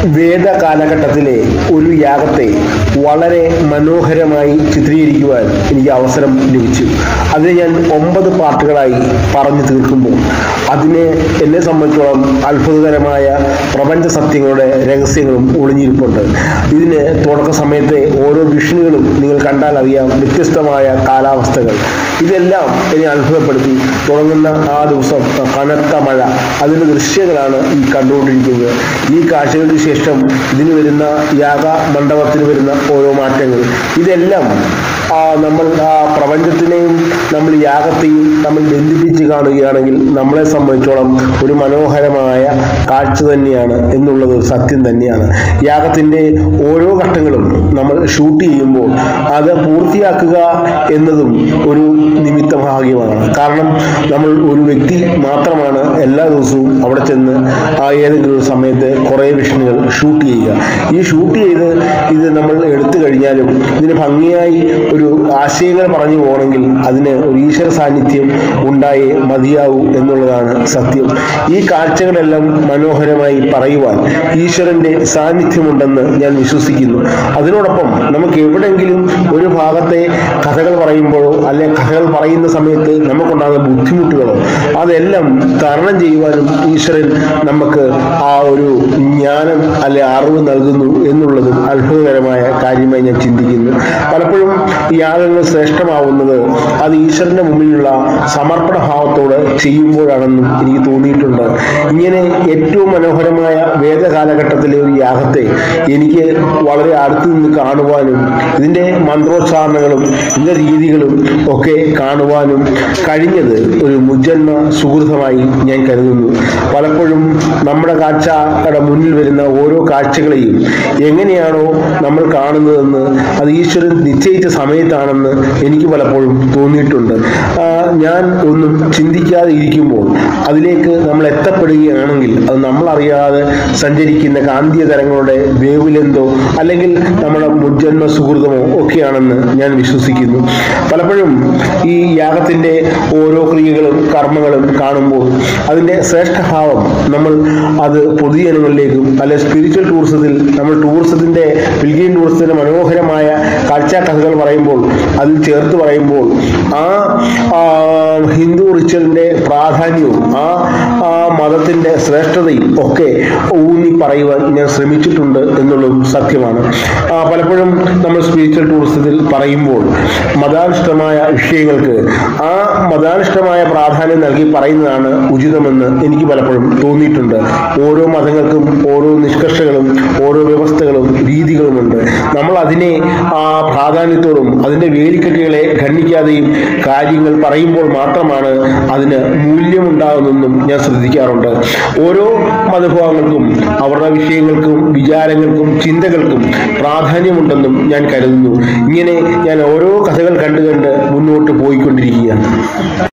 വേദ കാലഘട്ടത്തിലെ ഒരു യാഗത്തെ വളരെ മനോഹരമായി ചിത്രീകരിക്കുവാൻ എനിക്ക് അവസരം ലഭിച്ചു അതിനെ ഞാൻ ഒമ്പത് പാർട്ടുകളായി പറഞ്ഞു തീർക്കുമ്പോൾ അതിന് എന്നെ സംബന്ധിച്ചോളം അത്ഭുതകരമായ പ്രപഞ്ച സത്യങ്ങളുടെ രഹസ്യങ്ങളും ഒളിഞ്ഞിരിപ്പുണ്ട് ഇതിന് തുടക്ക സമയത്തെ ഓരോ വിഷനുകളും നിങ്ങൾ കണ്ടാൽ അറിയാം വ്യത്യസ്തമായ കാലാവസ്ഥകൾ ഇതെല്ലാം എന്നെ അത്ഭുതപ്പെടുത്തി തുടങ്ങുന്ന ആ ദിവസം കനത്ത മഴ അതിന്റെ ദൃശ്യങ്ങളാണ് ഈ കണ്ടുകൊണ്ടിരിക്കുന്നത് ഈ കാഴ്ചകൾക്ക് ശേഷം ഇതിന് വരുന്ന യാഗ മണ്ഡപത്തിന് വരുന്ന ഓരോ മാറ്റങ്ങൾ ഇതെല്ലാം ആ നമ്മൾ ആ പ്രപഞ്ചത്തിനെയും നമ്മൾ യാഗത്തെയും നമ്മൾ ബന്ധിപ്പിച്ച് കാണുകയാണെങ്കിൽ നമ്മളെ സംബന്ധിച്ചോളം ഒരു മനോഹരമായ കാഴ്ച തന്നെയാണ് എന്നുള്ളത് ഒരു സത്യം തന്നെയാണ് യാഗത്തിന്റെ ഓരോ ഘട്ടങ്ങളും നമ്മൾ ഷൂട്ട് ചെയ്യുമ്പോൾ അത് പൂർത്തിയാക്കുക എന്നതും ഒരു നിമിത്ത ഭാഗ്യമാണ് കാരണം നമ്മൾ ഒരു വ്യക്തി മാത്രമാണ് എല്ലാ ദിവസവും അവിടെ ചെന്ന് ആ ഏതെങ്കിലും ഒരു സമയത്ത് കുറേ വിഷനുകൾ ഷൂട്ട് ചെയ്യുക ഈ ഷൂട്ട് ചെയ്ത് ഇത് നമ്മൾ എടുത്തു കഴിഞ്ഞാലും ഇതിന് ഭംഗിയായി ഒരു ആശയങ്ങൾ പറഞ്ഞു പോകണമെങ്കിൽ അതിന് ഒരു ഈശ്വര സാന്നിധ്യം ഉണ്ടായേ മതിയാവൂ എന്നുള്ളതാണ് സത്യം ഈ കാഴ്ചകളെല്ലാം മനോഹരമായി പറയുവാൻ ഈശ്വരന്റെ സാന്നിധ്യമുണ്ടെന്ന് ഞാൻ വിശ്വസിക്കുന്നു അതിനോടൊപ്പം നമുക്ക് എവിടെങ്കിലും ഒരു ഭാഗത്തെ കഥകൾ പറയുമ്പോഴോ അല്ലെ കഥകൾ പറയുന്ന സമയത്ത് നമുക്കുണ്ടാകുന്ന ബുദ്ധിമുട്ടുകളോ അതെല്ലാം തരണം ചെയ്യുവാനും ഈശ്വരൻ നമുക്ക് ആ ഒരു ജ്ഞാനം അല്ലെ അറിവ് നൽകുന്നു എന്നുള്ളതും അത്ഭുതകരമായ കാര്യമായി ഞാൻ ചിന്തിക്കുന്നു പലപ്പോഴും ഈ യാഗങ്ങൾ ശ്രേഷ്ഠമാവുന്നത് അത് ഈശ്വരന്റെ മുമ്പിലുള്ള സമർപ്പണ ഭാവത്തോട് ചെയ്യുമ്പോഴാണെന്നും എനിക്ക് തോന്നിയിട്ടുണ്ട് ഇങ്ങനെ ഏറ്റവും മനോഹരമായ വേദകാലഘട്ടത്തിലെ ഒരു യാഗത്തെ എനിക്ക് വളരെ അടുത്ത് നിന്ന് കാണുവാനും ഇതിന്റെ മന്ത്രോച്ചാരണങ്ങളും ഇതിന്റെ രീതികളും ഒക്കെ കാണുവാനും കഴിഞ്ഞത് ഒരു മുജ്ജന്മ സുഹൃതമായി ഞാൻ കരുതുന്നു പലപ്പോഴും നമ്മുടെ കാഴ്ചയുടെ മുന്നിൽ വരുന്ന ഓരോ കാഴ്ചകളെയും എങ്ങനെയാണോ നമ്മൾ കാണുന്നതെന്ന് അത് ഈശ്വരൻ നിശ്ചയിച്ച സമയത്താണെന്ന് എനിക്ക് പലപ്പോഴും തോന്നിയിട്ടുണ്ട് ആ, ഞാൻ ഒന്നും ചിന്തിക്കാതെ ഇരിക്കുമ്പോൾ അതിലേക്ക് നമ്മൾ എത്തപ്പെടുകയാണെങ്കിൽ അത് നമ്മൾ അറിയാതെ സഞ്ചരിക്കുന്ന കാന്തിയ തരങ്ങളുടെ വേവിലെന്തോ അല്ലെങ്കിൽ നമ്മുടെ മുജ്ജന്മ സുഹൃതമോ ഒക്കെയാണെന്ന് ഞാൻ വിശ്വസിക്കുന്നു പലപ്പോഴും ഈ യാഗത്തിന്റെ ഓരോ ക്രിയകളും കർമ്മങ്ങളും കാണുമ്പോൾ അതിന്റെ ശ്രേഷ്ഠഭാവം നമ്മൾ അത് പൊതുജനങ്ങളിലേക്കും അല്ലെ സ്പിരിച്വൽ ടൂറിസത്തിൽ നമ്മൾ ടൂറിസത്തിന്റെ പിൽഗ്രീം ടൂറിസത്തിന്റെ മനോഹരമായ കാഴ്ച കഥകൾ പറയുമ്പോൾ അതിൽ ചേർത്ത് പറയുമ്പോൾ ആ ആ, ഹിന്ദു റിച്വലിന്റെ പ്രാധാന്യവും ആ ആ മതത്തിന്റെ ശ്രേഷ്ഠതയും ഒക്കെ ഊന്നി പറയുവാൻ ഞാൻ ശ്രമിച്ചിട്ടുണ്ട് എന്നുള്ളതും സത്യമാണ് ആ, പലപ്പോഴും നമ്മൾ സ്പിരിച്വൽ ടൂറിസത്തിൽ പറയുമ്പോൾ മതാനുഷ്ഠമായ വിഷയങ്ങൾക്ക് ആ മതാനുഷ്ഠമായ പ്രാധാന്യം നൽകി പറയുന്നതാണ് ഉചിതമെന്ന് എനിക്ക് പലപ്പോഴും തോന്നിയിട്ടുണ്ട് ഓരോ മതങ്ങൾക്കും ഓരോ നിഷ്കർഷകളും ഓരോ വ്യവസ്ഥകളും രീതികളുമുണ്ട് നമ്മൾ അതിനെ ആ പ്രാധാന്യത്തോടും അതിന്റെ വേലിക്കെട്ടുകളെ ഖണ്ഡിക്കാതെയും കാര്യങ്ങൾ പറയുമ്പോൾ മാത്രമാണ് അതിന് മൂല്യമുണ്ടാകുന്നെന്നും ഞാൻ ശ്രദ്ധിക്കാറുണ്ട് ഓരോ മതഭാവങ്ങൾക്കും അവരുടെ വിഷയങ്ങൾക്കും വിചാരങ്ങൾക്കും ചിന്തകൾക്കും പ്രാധാന്യമുണ്ടെന്നും ഞാൻ കരുതുന്നു ഇങ്ങനെ ഞാൻ ഓരോ കഥകൾ കണ്ടു കണ്ട് മുന്നോട്ട് പോയിക്കൊണ്ടിരിക്കുകയാണ്